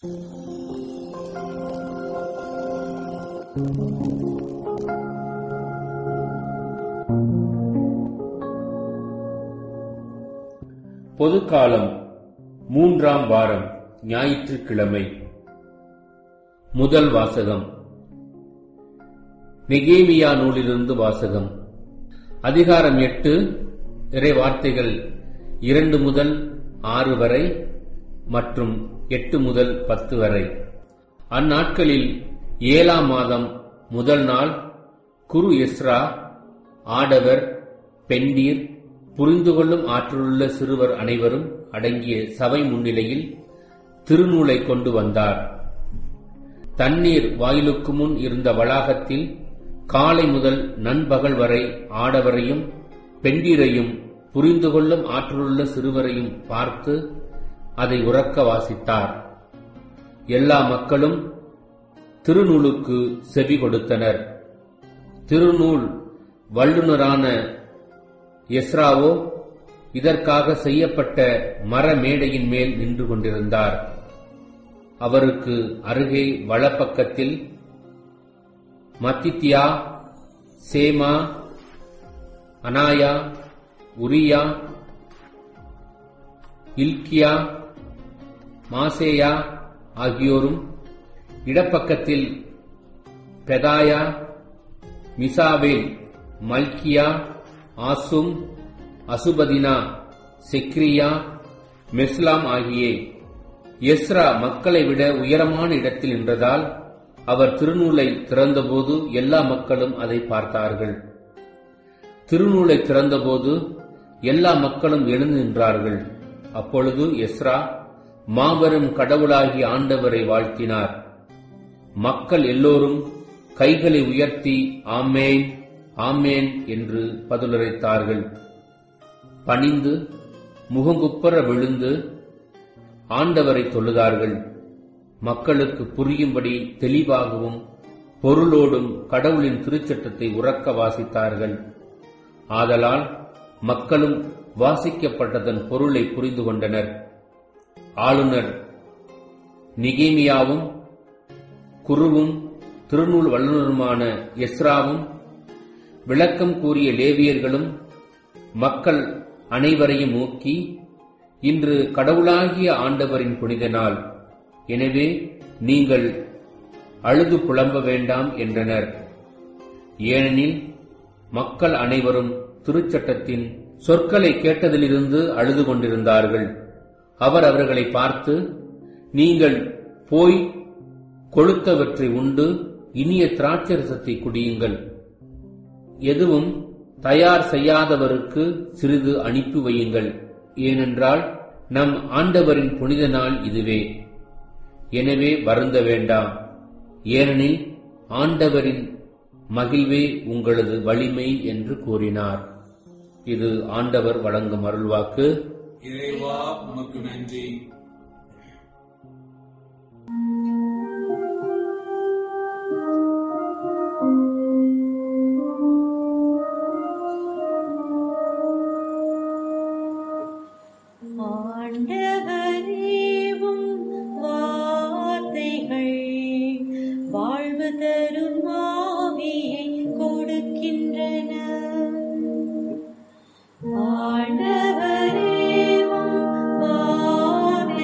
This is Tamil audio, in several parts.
பொதுக்காலம் மூன்றாம் வாரம் ஞாயிற்றுக்கிழமை முதல் வாசகம் நெகேமியா நூலிலிருந்து வாசகம் அதிகாரம் எட்டு இறை வார்த்தைகள் இரண்டு முதல் ஆறு வரை மற்றும் எட்டு முதல் பத்து வரை அந்நாட்களில் ஏழாம் மாதம் முதல் நாள் குரு எஸ்ரா ஆடவர் பெண்டீர் புரிந்து கொள்ளும் ஆற்றலுள்ள சிறுவர் அனைவரும் அடங்கிய சபை முன்னிலையில் திருநூலை கொண்டு வந்தார் தண்ணீர் வாயிலுக்கு முன் இருந்த வளாகத்தில் காலை முதல் நண்பகல் வரை ஆடவரையும் பெண்டீரையும் புரிந்து கொள்ளும் ஆற்றலுள்ள சிறுவரையும் பார்த்து அதை உறக்க வாசித்தார் எல்லா மக்களும் திருநூலுக்கு செவி கொடுத்தனர் திருநூல் வல்லுநரான எஸ்ராவோ இதற்காக செய்யப்பட்ட மர மேடையின் மேல் நின்று கொண்டிருந்தார் அவருக்கு அருகே வலப்பக்கத்தில் மத்தித்தியா சேமா அனாயா உரியா இல்கியா மாசேயா ஆகியோரும் இடப்பக்கத்தில் பெதாயா மிசாவேல் மல்கியா ஆசும் அசுபதினா செக்ரியா மெஸ்லாம் ஆகிய எஸ்ரா மக்களை விட உயரமான இடத்தில் நின்றதால் அவர் திருநூலை திறந்தபோது எல்லா மக்களும் அதை பார்த்தார்கள் திருநூலை திறந்தபோது எல்லா மக்களும் எழுந்து நின்றார்கள் அப்பொழுது எஸ்ரா மாபெரும் கடவுளாகி ஆண்டவரை வாழ்த்தினார் மக்கள் எல்லோரும் கைகளை உயர்த்தி ஆமேன் ஆமேன் என்று பதிலுரைத்தார்கள் பணிந்து முகங்குப்புற விழுந்து ஆண்டவரை தொழுதார்கள் மக்களுக்கு புரியும்படி தெளிவாகவும் பொருளோடும் கடவுளின் திருச்சட்டத்தை உறக்க வாசித்தார்கள் ஆதலால் மக்களும் வாசிக்கப்பட்டதன் பொருளை புரிந்து கொண்டனர் ஆளுநர் நிகேமியாவும் குருவும் திருநூல் வல்லுநருமான எஸ்ராவும் விளக்கம் கூறிய லேவியர்களும் மக்கள் அனைவரையும் நோக்கி இன்று கடவுளாகிய ஆண்டவரின் புனித நாள் எனவே நீங்கள் அழுது புலம்ப வேண்டாம் என்றனர் ஏனெனில் மக்கள் அனைவரும் திருச்சட்டத்தின் சொற்களை கேட்டதிலிருந்து அழுது கொண்டிருந்தார்கள் அவர் அவர்களை பார்த்து நீங்கள் போய் கொளுத்தவற்றை உண்டு இனிய திராட்சரசத்தை குடியுங்கள் எதுவும் தயார் செய்யாதவருக்கு சிறிது அனுப்பி வையுங்கள் ஏனென்றால் நம் ஆண்டவரின் புனித நாள் இதுவே எனவே வருந்த வேண்டாம் ஏனெனில் ஆண்டவரின் மகிழ்வே உங்களது வலிமை என்று கூறினார் இது ஆண்டவர் வழங்கும் அருள்வாக்கு இறைவா உமக்கு நன்றி ஆண்டவரேவும் வார்த்தைகள் வாழ்வு தரும் ஆவியை கொடுக்கின்றன ஆண்டவரேவும் வார்த்தைகள்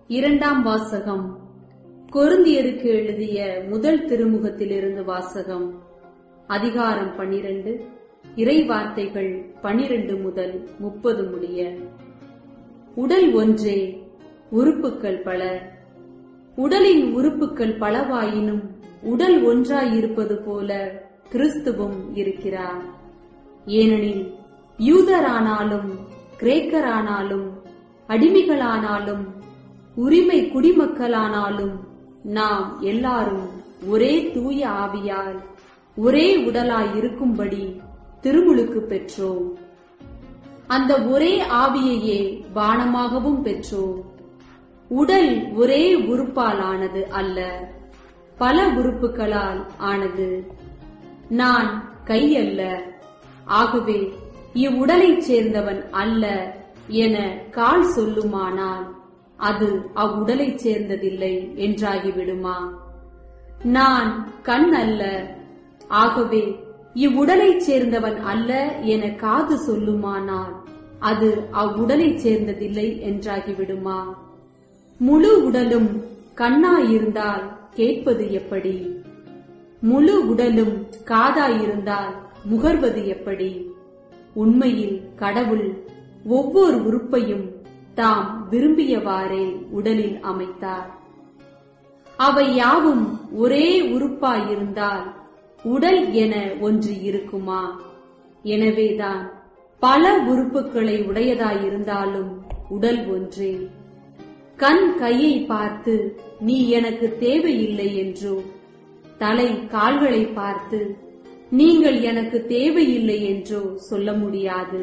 இரண்டாம் வாசகம் கொருந்தியருக்கு எழுதிய முதல் திருமுகத்திலிருந்து வாசகம் அதிகாரம் பனிரெண்டு இறை வார்த்தைகள் பனிரெண்டு முதல் முப்பது முடிய உடல் ஒன்றே உறுப்புக்கள் பல உடலின் உறுப்புக்கள் பலவாயினும் உடல் ஒன்றாயிருப்பது போல கிறிஸ்துவும் இருக்கிறார் ஏனெனில் யூதரானாலும் கிரேக்கரானாலும் அடிமைகளானாலும் உரிமை குடிமக்களானாலும் நாம் எல்லாரும் ஒரே தூய ஆவியால் ஒரே உடலாய் இருக்கும்படி திருமுழுக்கு பெற்றோம் அந்த ஒரே ஆவியையே பானமாகவும் பெற்றோம் உடல் ஒரே உறுப்பால் ஆனது அல்ல பல உறுப்புகளால் ஆனது நான் கை அல்ல ஆகவே இவ்வுடலைச் சேர்ந்தவன் அல்ல என கால் சொல்லுமானால் அது அவ்வுடலைச் சேர்ந்ததில்லை என்றாகிவிடுமா நான் கண் அல்ல ஆகவே இவ்வுடலைச் சேர்ந்தவன் அல்ல என காது சொல்லுமானால் அது அவ்வுடலைச் சேர்ந்ததில்லை என்றாகிவிடுமா முழு உடலும் கண்ணாயிருந்தால் கேட்பது எப்படி முழு உடலும் காதாயிருந்தால் முகர்வது எப்படி உண்மையில் கடவுள் ஒவ்வொரு உறுப்பையும் தாம் விரும்பியவாறே உடலில் அமைத்தார் அவை யாவும் ஒரே உறுப்பாயிருந்தால் உடல் என ஒன்று இருக்குமா எனவேதான் பல உறுப்புகளை உடையதாயிருந்தாலும் உடல் ஒன்றே கண் கையை பார்த்து நீ எனக்கு தேவையில்லை என்றோ தலை கால்களை பார்த்து நீங்கள் எனக்கு தேவையில்லை என்றோ சொல்ல முடியாது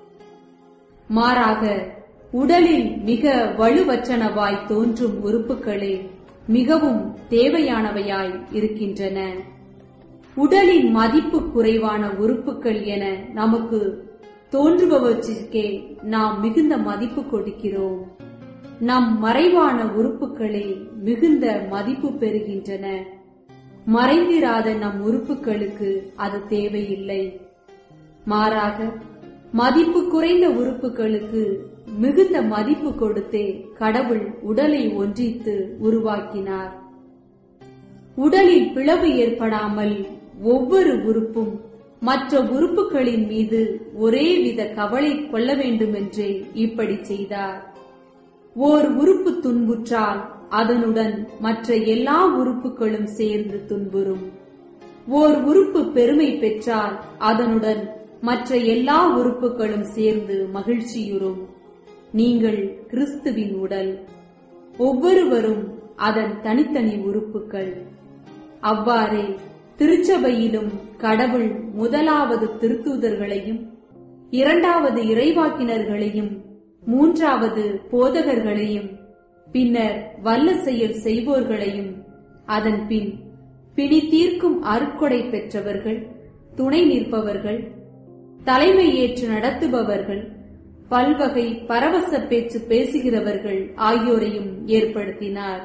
மாறாக உடலில் மிக வலுவற்றனவாய் தோன்றும் உறுப்புகளே மிகவும் தேவையானவையாய் இருக்கின்றன உடலின் மதிப்பு குறைவான உறுப்புகள் என நமக்கு தோன்றுபவற்றிற்கே நாம் மிகுந்த மதிப்பு கொடுக்கிறோம் நம் மறைவான உறுப்புகளே மிகுந்த மதிப்பு பெறுகின்றன மறைந்திராத நம் உறுப்புகளுக்கு அது தேவையில்லை மாறாக மதிப்பு குறைந்த உறுப்புகளுக்கு மிகுந்த மதிப்பு கொடுத்தே கடவுள் உடலை ஒன்றித்து உருவாக்கினார் உடலில் பிளவு ஏற்படாமல் ஒவ்வொரு உறுப்பும் மற்ற உறுப்புகளின் மீது ஒரே வித கவலை கொள்ள வேண்டுமென்றே இப்படி செய்தார் ஓர் உறுப்பு துன்புற்றால் அதனுடன் மற்ற எல்லா உறுப்புகளும் சேர்ந்து துன்புறும் ஓர் உறுப்பு பெருமை பெற்றால் அதனுடன் மற்ற எல்லா உறுப்புகளும் சேர்ந்து மகிழ்ச்சியுறும் நீங்கள் கிறிஸ்துவின் உடல் ஒவ்வொருவரும் அதன் தனித்தனி உறுப்புகள் அவ்வாறே திருச்சபையிலும் கடவுள் முதலாவது திருத்தூதர்களையும் இரண்டாவது இறைவாக்கினர்களையும் மூன்றாவது போதகர்களையும் பின்னர் வல்ல செயல் செய்வோர்களையும் அதன் பின் பிணி தீர்க்கும் அருட்கொடை பெற்றவர்கள் துணை நிற்பவர்கள் தலைமை ஏற்று நடத்துபவர்கள் பல்வகை பரவச பேச்சு பேசுகிறவர்கள் ஆகியோரையும் ஏற்படுத்தினார்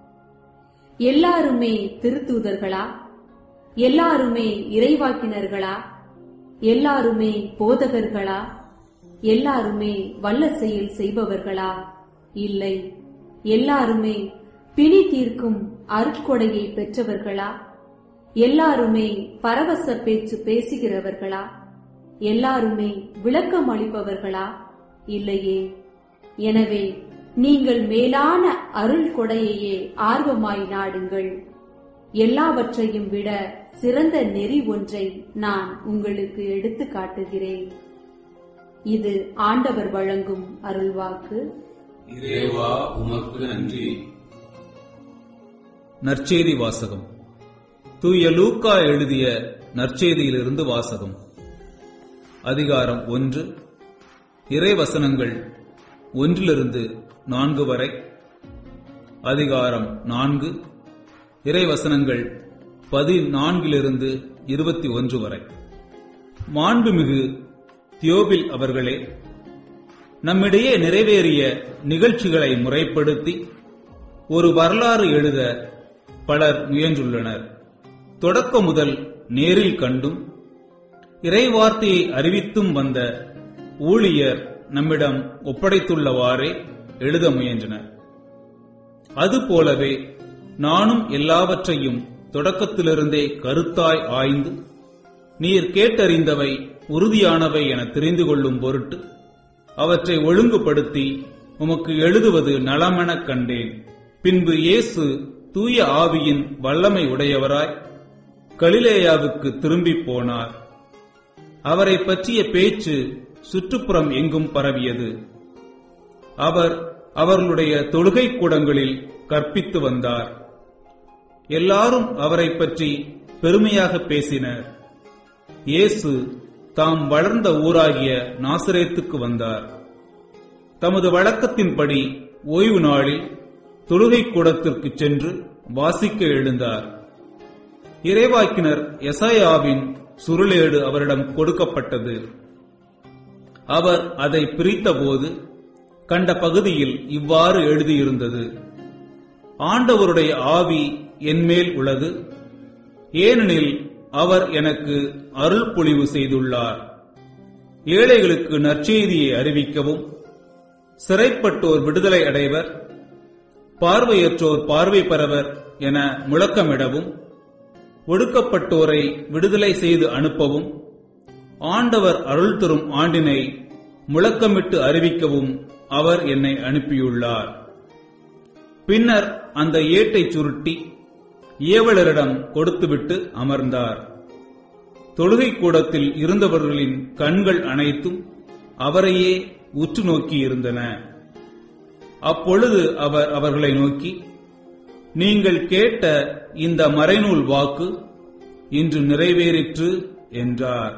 எல்லாருமே திருத்தூதர்களா எல்லாருமே இறைவாக்கினர்களா எல்லாருமே போதகர்களா எல்லாருமே வல்ல செயல் செய்பவர்களா இல்லை எல்லாருமே பிணி தீர்க்கும் அருட்கொடையை பெற்றவர்களா எல்லாருமே பரவச பேச்சு பேசுகிறவர்களா எல்லாருமே விளக்கம் அளிப்பவர்களா இல்லையே எனவே நீங்கள் மேலான அருள் கொடையையே ஆர்வமாய் நாடுங்கள் எல்லாவற்றையும் விட சிறந்த நெறி ஒன்றை நான் உங்களுக்கு எடுத்து காட்டுகிறேன் இது ஆண்டவர் வழங்கும் அருள்வாக்கு இறைவா உமக்கு நன்றி நற்செய்தி வாசகம் தூய லூக்கா எழுதிய நற்செய்தியிலிருந்து வாசகம் அதிகாரம் ஒன்று இறைவசனங்கள் ஒன்றிலிருந்து நான்கு வரை அதிகாரம் நான்கு இறைவசனங்கள் பதினான்கிலிருந்து இருபத்தி ஒன்று வரை மாண்புமிகு தியோபில் அவர்களே நம்மிடையே நிறைவேறிய நிகழ்ச்சிகளை முறைப்படுத்தி ஒரு வரலாறு எழுத பலர் முயன்றுள்ளனர் தொடக்க முதல் நேரில் கண்டும் இறைவார்த்தையை அறிவித்தும் வந்த ஊழியர் நம்மிடம் ஒப்படைத்துள்ளவாறே எழுத முயன்றனர் அதுபோலவே நானும் எல்லாவற்றையும் தொடக்கத்திலிருந்தே கருத்தாய் ஆய்ந்து நீர் கேட்டறிந்தவை உறுதியானவை என தெரிந்து கொள்ளும் பொருட்டு அவற்றை ஒழுங்குபடுத்தி உமக்கு எழுதுவது நலமெனக் கண்டேன் பின்பு இயேசு தூய ஆவியின் வல்லமை உடையவராய் கலிலேயாவுக்கு திரும்பிப் போனார் அவரை பற்றிய பேச்சு சுற்றுப்புறம் எங்கும் பரவியது அவர் அவர்களுடைய தொழுகை கூடங்களில் கற்பித்து வந்தார் எல்லாரும் அவரை பற்றி பெருமையாக பேசினர் இயேசு தாம் வளர்ந்த ஊராகிய நாசரேத்துக்கு வந்தார் தமது வழக்கத்தின்படி ஓய்வு நாளில் தொழுகை கூடத்திற்கு சென்று வாசிக்க எழுந்தார் இறைவாக்கினர் எசாயாவின் சுருளேடு அவரிடம் கொடுக்கப்பட்டது அவர் அதை பிரித்தபோது கண்ட பகுதியில் இவ்வாறு எழுதியிருந்தது ஆண்டவருடைய ஆவி என்மேல் உள்ளது ஏனெனில் அவர் எனக்கு அருள் பொழிவு செய்துள்ளார் ஏழைகளுக்கு நற்செய்தியை அறிவிக்கவும் சிறைப்பட்டோர் விடுதலை அடைவர் பார்வையற்றோர் பார்வை பெறவர் என முழக்கமிடவும் ஒடுக்கப்பட்டோரை விடுதலை செய்து அனுப்பவும் ஆண்டவர் அருள் தரும் ஆண்டினை முழக்கமிட்டு அறிவிக்கவும் அவர் என்னை அனுப்பியுள்ளார் பின்னர் அந்த ஏட்டை சுருட்டி ஏவலரிடம் கொடுத்துவிட்டு அமர்ந்தார் தொழுகை கூடத்தில் இருந்தவர்களின் கண்கள் அனைத்தும் அவரையே உற்று நோக்கியிருந்தன அப்பொழுது அவர் அவர்களை நோக்கி நீங்கள் கேட்ட இந்த மறைநூல் வாக்கு இன்று நிறைவேறிற்று என்றார்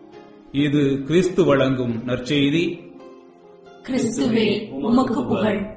இது கிறிஸ்து வழங்கும் நற்செய்தி கிறிஸ்துவே உமக்கு புகழ்